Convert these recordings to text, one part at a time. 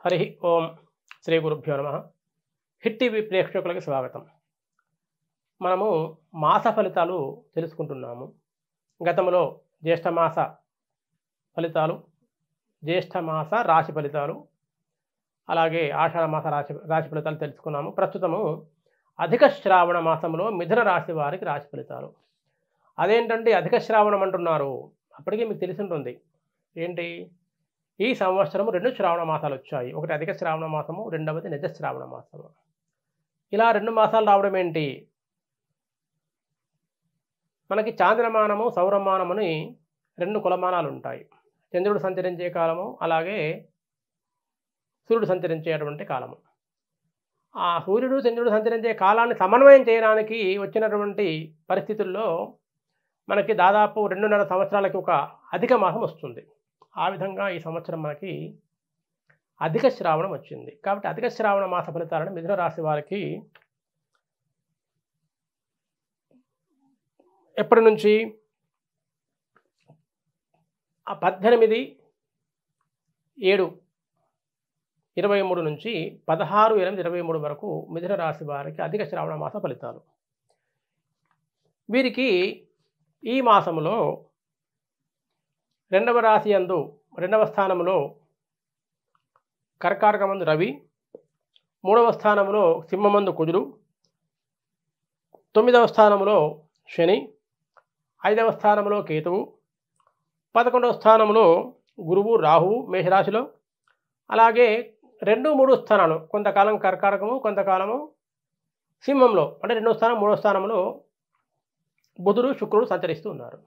హరి ఓం శ్రీ గురుభ్యో నమ hit TV ప్రేక్షకులకి స్వాగతం మనము మాస ఫలితాలు తెలుసుకుంటున్నాము గతంలో జ్యేష్ఠమాస ఫలితాలు జ్యేష్ఠమాస రాశి ఫలితాలు అలాగే ఆషాఢ మాస రాశి రాశి ఫలితాలు తెలుసుకున్నాము ప్రస్తుతము అధిక శ్రావణ మాసంలో మిథున రాశి వారికి రాశి ఫలితాలు అదేంటంటే అధిక శ్రావణం అంటున్నారు అప్పటికే మీకు తెలిసి ఉంటుంది ఏంటి ఈ సంవత్సరం రెండు శ్రావణ మాసాలు వచ్చాయి ఒకటి అధిక శ్రావణ మాసము రెండవది నిజ శ్రావణ మాసము ఇలా రెండు మాసాలు రావడం ఏంటి మనకి చాంద్రమానము సౌరమానముని రెండు కులమానాలు ఉంటాయి చంద్రుడు సంచరించే కాలము అలాగే సూర్యుడు సంచరించేటువంటి కాలము ఆ సూర్యుడు చంద్రుడు సంచరించే కాలాన్ని సమన్వయం చేయడానికి వచ్చినటువంటి పరిస్థితుల్లో మనకి దాదాపు రెండున్నర సంవత్సరాలకి ఒక అధిక మాసం వస్తుంది ఆ విధంగా ఈ సంవత్సరం మనకి అధిక శ్రావణం వచ్చింది కాబట్టి అధిక శ్రావణ మాస ఫలితాలను మిథున రాశి వారికి ఎప్పటి నుంచి ఆ పద్దెనిమిది ఏడు ఇరవై మూడు నుంచి పదహారు ఎనిమిది ఇరవై మూడు వరకు మిథున రాశి వారికి అధిక శ్రావణ మాస ఫలితాలు వీరికి ఈ మాసంలో రెండవ రాశి అందు రెండవ స్థానంలో కర్కాటకమందు రవి మూడవ స్థానంలో సింహమందు కుజుడు తొమ్మిదవ స్థానంలో శని ఐదవ స్థానంలో కేతువు పదకొండవ స్థానంలో గురువు రాహువు మేషరాశిలో అలాగే రెండు మూడు స్థానాలు కొంతకాలం కర్కాటకము కొంతకాలము సింహంలో అంటే రెండో స్థానం మూడో స్థానంలో బుధుడు శుక్రుడు సంచరిస్తూ ఉన్నారు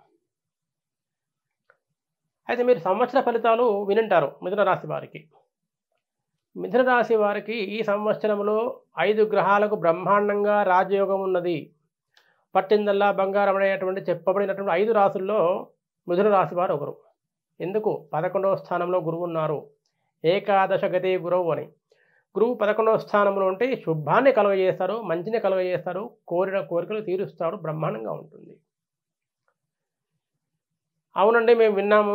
అయితే మీరు సంవత్సర ఫలితాలు వినుంటారు మిథున రాశి వారికి మిథున రాశి వారికి ఈ సంవత్సరంలో ఐదు గ్రహాలకు బ్రహ్మాండంగా రాజయోగం ఉన్నది పట్టిందల్లా బంగారం అనేటువంటి చెప్పబడినటువంటి ఐదు రాసుల్లో మిథున రాశి వారు ఒకరు ఎందుకు పదకొండవ స్థానంలో గురువు ఉన్నారు ఏకాదశ గతి గురువు అని గురువు పదకొండవ స్థానంలో ఉంటే శుభాన్ని కలుగజేస్తారు మంచిని కలుగజేస్తారు కోరిన కోరికలు తీరుస్తాడు బ్రహ్మాండంగా ఉంటుంది అవునండి మేము విన్నాము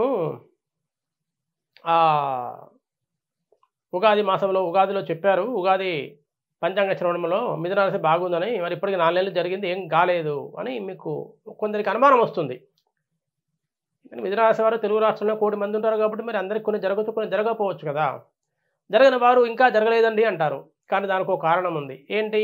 ఉగాది మాసంలో ఉగాదిలో చెప్పారు ఉగాది పంచాంగ శ్రవణంలో మిథునరాశి బాగుందని మరి ఇప్పటికి నాలుగు నెలలు జరిగింది ఏం కాలేదు అని మీకు కొందరికి అనుమానం వస్తుంది కానీ మిథునరాశి వారు తెలుగు రాష్ట్రంలో కోటి మంది ఉంటారు కాబట్టి మరి అందరికి కొన్ని జరగచ్చు కొన్ని జరగకపోవచ్చు కదా జరగని వారు ఇంకా జరగలేదండి అంటారు కానీ దానికి ఒక కారణం ఉంది ఏంటి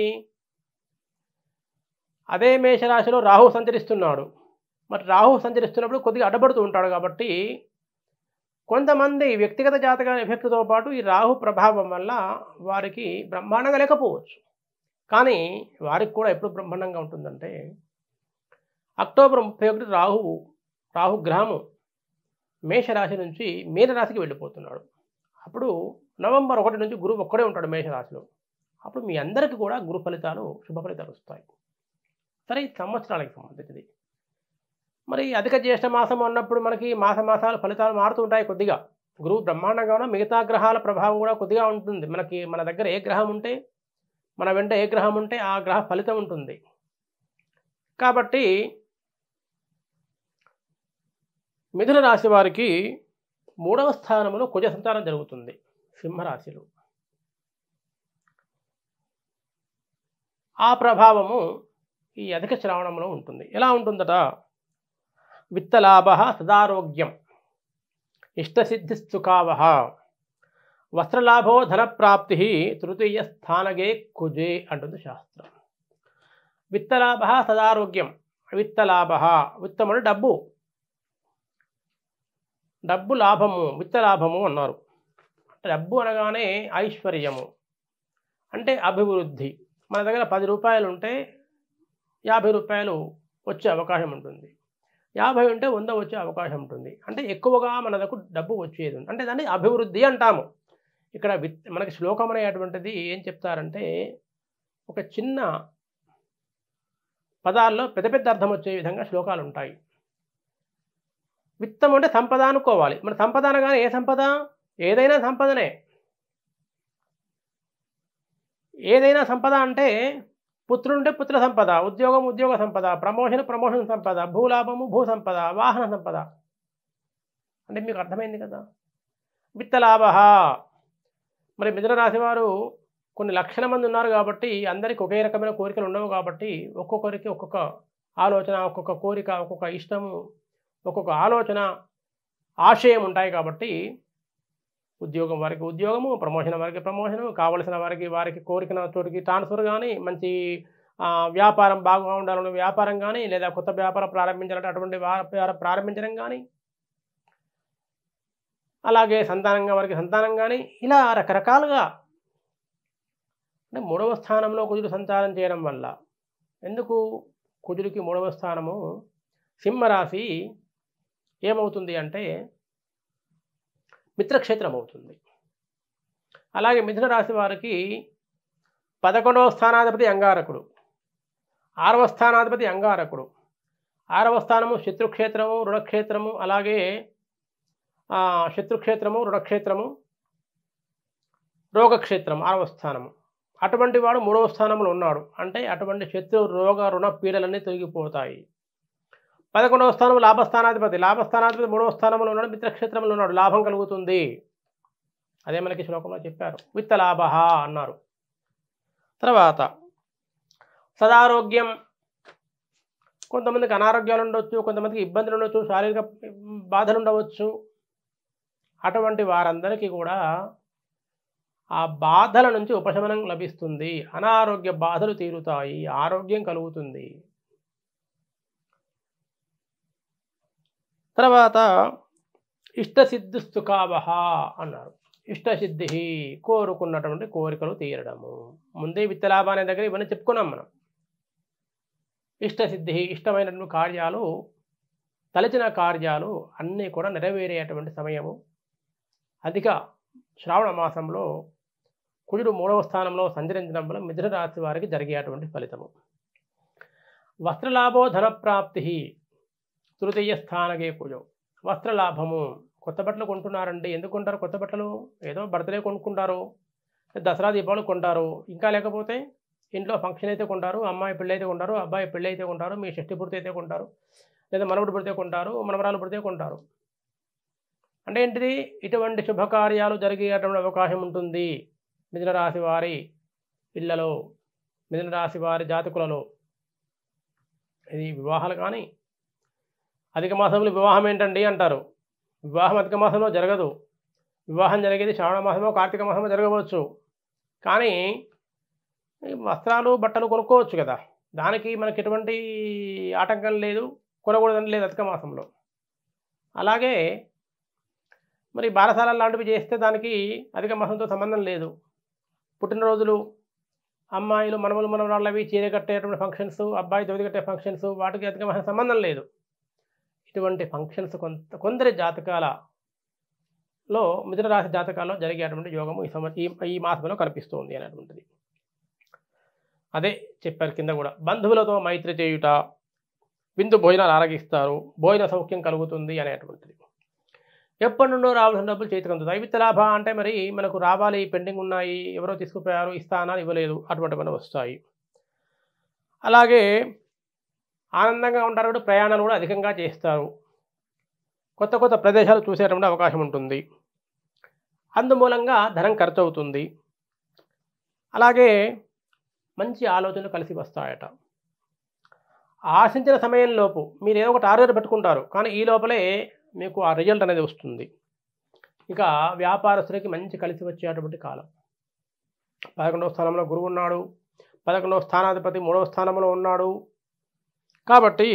అదే మేషరాశిలో రాహు సంచరిస్తున్నాడు మరి రాహు సంచరిస్తున్నప్పుడు కొద్దిగా అడ్డపడుతూ ఉంటాడు కాబట్టి కొంతమంది వ్యక్తిగత జాతక ఎఫెక్ట్తో పాటు ఈ రాహు ప్రభావం వల్ల వారికి బ్రహ్మాండంగా లేకపోవచ్చు కానీ వారికి కూడా ఎప్పుడు బ్రహ్మాండంగా ఉంటుందంటే అక్టోబర్ ముప్పై ఒకటి రాహువు రాహు గ్రహము మేషరాశి నుంచి మీనరాశికి వెళ్ళిపోతున్నాడు అప్పుడు నవంబర్ ఒకటి నుంచి గురువు ఒక్కడే ఉంటాడు మేషరాశిలో అప్పుడు మీ అందరికీ కూడా గురు ఫలితాలు శుభ ఫలితాలు వస్తాయి సరే ఈ సంవత్సరాలకు సంబంధించింది మరి అధిక జ్యేష్ఠ మాసం అన్నప్పుడు మనకి మాస మాసాల ఫలితాలు మారుతూ ఉంటాయి కొద్దిగా గురువు బ్రహ్మాండంగా ఉన్న మిగతా గ్రహాల ప్రభావం కూడా కొద్దిగా ఉంటుంది మనకి మన దగ్గర ఏ గ్రహం ఉంటే మన వెంట ఏ గ్రహం ఉంటే ఆ గ్రహ ఫలితం ఉంటుంది కాబట్టి మిథున రాశి వారికి మూడవ స్థానంలో కుజ సంచారం జరుగుతుంది సింహరాశిలో ఆ ప్రభావము ఈ అధిక శ్రావణంలో ఉంటుంది ఎలా ఉంటుందట విత్తలాభ సదారోగ్యం ఇష్టసిద్ధిస్తుకావహ వస్త్రలాభో ధనప్రాప్తి తృతీయ స్థానగే కుజే అంటుంది శాస్త్రం విత్తలాభ సదారోగ్యం విత్తలాభ విత్తము అంటే డబ్బు డబ్బు లాభము విత్త లాభము అన్నారు డబ్బు అనగానే ఐశ్వర్యము అంటే అభివృద్ధి మన దగ్గర పది రూపాయలు ఉంటే యాభై రూపాయలు వచ్చే అవకాశం ఉంటుంది యాభై ఉంటే వంద వచ్చే అవకాశం ఉంటుంది అంటే ఎక్కువగా మన దగ్గర డబ్బు వచ్చేది ఉంది. అంటే దాన్ని అభివృద్ధి అంటాము ఇక్కడ విత్ మనకి శ్లోకం అనేటువంటిది ఏం చెప్తారంటే ఒక చిన్న పదాల్లో పెద్ద పెద్ద అర్థం వచ్చే విధంగా శ్లోకాలు ఉంటాయి విత్తం అంటే సంపద అనుకోవాలి మన సంపద అనగానే ఏ సంపద ఏదైనా సంపదనే ఏదైనా సంపద అంటే పుత్రుంటే పుత్ర సంపద ఉద్యోగం ఉద్యోగ సంపద ప్రమోషన్ ప్రమోషన్ సంపద భూలాభము భూ సంపద వాహన సంపద అంటే మీకు అర్థమైంది కదా విత్తలాభ మరి మిథున రాశి వారు కొన్ని లక్షల మంది ఉన్నారు కాబట్టి అందరికీ ఒకే రకమైన కోరికలు ఉండవు కాబట్టి ఒక్కొక్కరికి ఒక్కొక్క ఆలోచన ఒక్కొక్క కోరిక ఒక్కొక్క ఇష్టము ఒక్కొక్క ఆలోచన ఆశయం ఉంటాయి కాబట్టి ఉద్యోగం వారికి ఉద్యోగము ప్రమోషన్ వారికి ప్రమోషను కావలసిన వారికి వారికి కోరికన చోటికి ట్రాన్స్ఫర్ కానీ మంచి ఆ, వ్యాపారం బాగా ఉండాలని వ్యాపారం కానీ లేదా కొత్త వ్యాపారం ప్రారంభించాలంటే అటువంటి వ్యాపారం ప్రారంభించడం కానీ అలాగే సంతానంగా వారికి సంతానం కానీ ఇలా రకరకాలుగా అంటే మూడవ స్థానంలో కుజుడు సంచారం చేయడం వల్ల ఎందుకు కుజుడికి మూడవ స్థానము సింహరాశి ఏమవుతుంది అంటే మిత్రక్షేత్రం అవుతుంది అలాగే మిథున రాశి వారికి పదకొండవ స్థానాధిపతి అంగారకుడు ఆరవ స్థానాధిపతి అంగారకుడు ఆరవ స్థానము శత్రుక్షేత్రము రుణక్షేత్రము అలాగే ఆ, శత్రుక్షేత్రము రుణక్షేత్రము రోగక్షేత్రం ఆరవ స్థానము అటువంటి వాడు మూడవ స్థానంలో ఉన్నాడు అంటే అటువంటి శత్రు రోగ రుణ పీడలన్నీ తొలగిపోతాయి పదకొండవ స్థానం లాభస్థానాధిపతి లాభస్థానాధిపతి మూడవ స్థానంలో ఉన్నాడు మిత్రక్షేత్రంలో ఉన్నాడు లాభం కలుగుతుంది అదే మనకి శ్లోకంలో చెప్పారు విత్త లాభ అన్నారు తర్వాత సదారోగ్యం కొంతమందికి అనారోగ్యాలు ఉండవచ్చు కొంతమందికి ఇబ్బందులు ఉండవచ్చు శారీరక బాధలు ఉండవచ్చు అటువంటి వారందరికీ కూడా ఆ బాధల నుంచి ఉపశమనం లభిస్తుంది అనారోగ్య బాధలు తీరుతాయి ఆరోగ్యం కలుగుతుంది తర్వాత ఇష్టసిద్ధి సుఖావహ అన్నారు ఇష్టసిద్ధి కోరుకున్నటువంటి కోరికలు తీరడము ముందే విత్తలాభ అనే దగ్గర ఇవన్నీ చెప్పుకున్నాం మనం ఇష్టసిద్ధి ఇష్టమైనటువంటి కార్యాలు తలచిన కార్యాలు అన్నీ కూడా నెరవేరేటువంటి సమయము అధిక శ్రావణ మాసంలో కుజుడు మూడవ స్థానంలో సంచరించడం వల్ల మిథున రాశి వారికి జరిగేటువంటి ఫలితము వస్త్రలాభో ధనప్రాప్తి తృతీయ స్థానకే కుజం వస్త్రలాభము కొత్త బట్టలు కొంటున్నారండి ఎందుకు కొంటారు కొత్త బట్టలు ఏదో బర్త్డే కొనుక్కుంటారు దసరా దీపావళి కొంటారు ఇంకా లేకపోతే ఇంట్లో ఫంక్షన్ అయితే కొంటారు అమ్మాయి పెళ్ళి అయితే కొంటారు అబ్బాయి పెళ్ళి అయితే కొంటారు మీ షష్టి పుడితే అయితే కొంటారు లేదా మనవడు పుడితే కొంటారు మనవరాలు పుడితే కొంటారు అంటే ఏంటిది ఇటువంటి శుభకార్యాలు జరిగేటువంటి అవకాశం ఉంటుంది మిథున రాశి వారి పిల్లలో మిథున రాశి వారి జాతకులలో ఇది వివాహాలు కానీ అధిక మాసంలో వివాహం ఏంటండి అంటారు వివాహం అధిక మాసంలో జరగదు వివాహం జరిగేది శ్రావణ మాసమో కార్తీక మాసమో జరగవచ్చు కానీ ఈ వస్త్రాలు బట్టలు కొనుక్కోవచ్చు కదా దానికి మనకి ఎటువంటి ఆటంకం లేదు కొనకూడదని లేదు అధిక మాసంలో అలాగే మరి బారసాల లాంటివి చేస్తే దానికి అధిక మాసంతో సంబంధం లేదు పుట్టినరోజులు అమ్మాయిలు మనములు మనవరాళ్ళవి చీర కట్టేటువంటి ఫంక్షన్స్ అబ్బాయి దొది కట్టే ఫంక్షన్స్ వాటికి అధిక మాసం సంబంధం లేదు ఇటువంటి ఫంక్షన్స్ కొంత కొందరి జాతకాలలో మిథున రాశి జాతకాల్లో జరిగేటువంటి యోగము ఈ సంవ ఈ ఈ మాసంలో కనిపిస్తుంది అనేటువంటిది అదే చెప్పారు కింద కూడా బంధువులతో మైత్రి చేయుట విందు భోజనాలు ఆరగిస్తారు భోజన సౌఖ్యం కలుగుతుంది అనేటువంటిది ఎప్పటి నుండో రావాల్సిన డబ్బులు చేతికి అందుతాయి దైవిత లాభ అంటే మరి మనకు రావాలి పెండింగ్ ఉన్నాయి ఎవరో తీసుకుపోయారు ఇస్తానని ఇవ్వలేదు అటువంటివన్నీ వస్తాయి అలాగే ఆనందంగా ఉంటారు కూడా ప్రయాణాలు కూడా అధికంగా చేస్తారు కొత్త కొత్త ప్రదేశాలు చూసేటువంటి అవకాశం ఉంటుంది అందుమూలంగా ధనం ఖర్చు అవుతుంది అలాగే మంచి ఆలోచనలు కలిసి వస్తాయట ఆశించిన సమయంలోపు మీరు ఏదో ఒక టార్గెట్ పెట్టుకుంటారు కానీ ఈ లోపలే మీకు ఆ రిజల్ట్ అనేది వస్తుంది ఇక వ్యాపారస్తులకి మంచి కలిసి వచ్చేటువంటి కాలం పదకొండవ స్థానంలో గురువు ఉన్నాడు పదకొండవ స్థానాధిపతి మూడవ స్థానంలో ఉన్నాడు కాబట్టి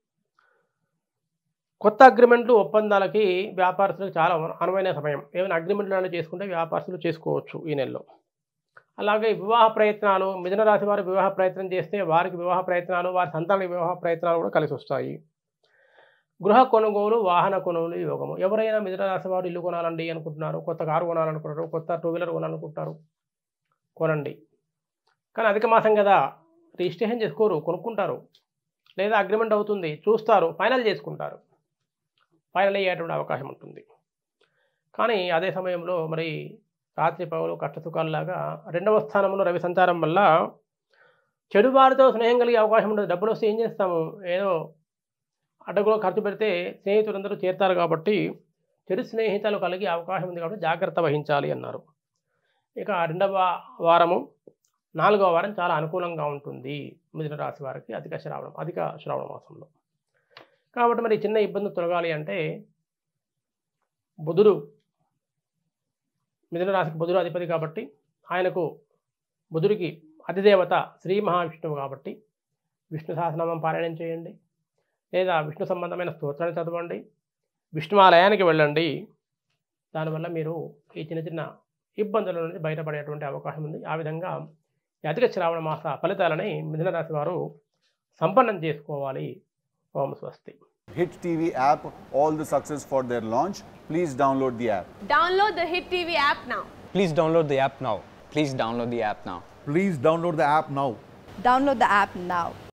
కొత్త అగ్రిమెంట్లు ఒప్పందాలకి వ్యాపారస్తులకు చాలా అనువైన సమయం ఏమైనా అగ్రిమెంట్లు అనేవి చేసుకుంటే వ్యాపారస్తులు చేసుకోవచ్చు ఈ నెలలో అలాగే వివాహ ప్రయత్నాలు మిథున రాశి వారు వివాహ ప్రయత్నం చేస్తే వారికి వివాహ ప్రయత్నాలు వారి సంతానానికి వివాహ ప్రయత్నాలు కూడా కలిసి వస్తాయి గృహ కొనుగోలు వాహన కొనుగోలు యోగము ఎవరైనా మిథున రాశి వారు ఇల్లు కొనాలండి అనుకుంటున్నారు కొత్త కారు కొనాలనుకుంటారు కొత్త టూ వీలర్ కొనాలనుకుంటారు కొనండి కానీ అధిక మాసం కదా రిజిస్ట్రేషన్ చేసుకోరు కొనుక్కుంటారు లేదా అగ్రిమెంట్ అవుతుంది చూస్తారు ఫైనల్ చేసుకుంటారు ఫైనల్ అయ్యేటువంటి అవకాశం ఉంటుంది కానీ అదే సమయంలో మరి రాత్రి పగలు కష్టసుఖాల్లాగా రెండవ స్థానంలో రవి సంచారం వల్ల చెడు వారితో స్నేహం కలిగే అవకాశం ఉండదు డబ్బులు వస్తే ఏం చేస్తాము ఏదో అడ్డగులో ఖర్చు పెడితే స్నేహితులందరూ చేరుతారు కాబట్టి చెడు స్నేహితులు కలిగే అవకాశం ఉంది కాబట్టి జాగ్రత్త వహించాలి అన్నారు ఇక రెండవ వారము నాలుగవ వారం చాలా అనుకూలంగా ఉంటుంది మిథున రాశి వారికి అధిక శ్రావణం అధిక శ్రావణ మాసంలో కాబట్టి మరి చిన్న ఇబ్బంది తొలగాలి అంటే బుధుడు మిథున రాశికి బుధుడు అధిపతి కాబట్టి ఆయనకు బుధుడికి అధిదేవత శ్రీ మహావిష్ణువు కాబట్టి విష్ణు సహస్రనామం పారాయణం చేయండి లేదా విష్ణు సంబంధమైన స్తోత్రాన్ని చదవండి విష్ణు ఆలయానికి వెళ్ళండి దానివల్ల మీరు ఈ చిన్న చిన్న ఇబ్బందుల నుండి బయటపడేటువంటి అవకాశం ఉంది ఆ విధంగా ఈ అధిక శ్రావణ మాస ఫలితాలని మిథున రాశి వారు సంపన్నం చేసుకోవాలి ఓం స్వస్తి Hit TV app, all the success for their launch. Please download the app. Download the Hit TV app now. Please download the app now. Please download the app now. Please download the app now. Download the app now.